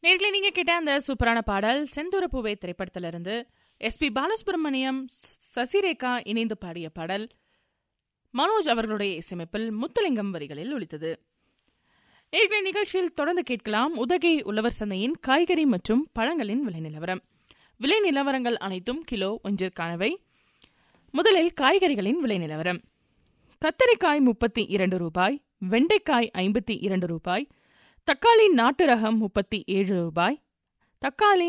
நேர்களை நீங்க கேட்ட அந்த சூப்பரான பாடல் செந்தூர பூவே திரைப்படத்திலிருந்து எஸ்பி பாலசுப்ரமணியம் சசிரேகா இணைந்து பாடிய பாடல் மனோஜ் அவர்களுடைய இசையமைப்பில் முத்துலிங்கம் வரிகளில் ஒலித்தது நேர்களை நிகழ்ச்சியில் தொடர்ந்து கேட்கலாம் உதகை உழவர் சந்தையின் காய்கறி மற்றும் பழங்களின் விலை நிலவரம் விலை நிலவரங்கள் அனைத்தும் கிலோ ஒன்றிற்கானவை முதலில் காய்கறிகளின் விலை நிலவரம் கத்தரிக்காய் முப்பத்தி இரண்டு ரூபாய் வெண்டைக்காய் ஐம்பத்தி இரண்டு ரூபாய் தக்காளி நாட்டு ரகம் முப்பத்தி ஏழு ரூபாய் தக்காளி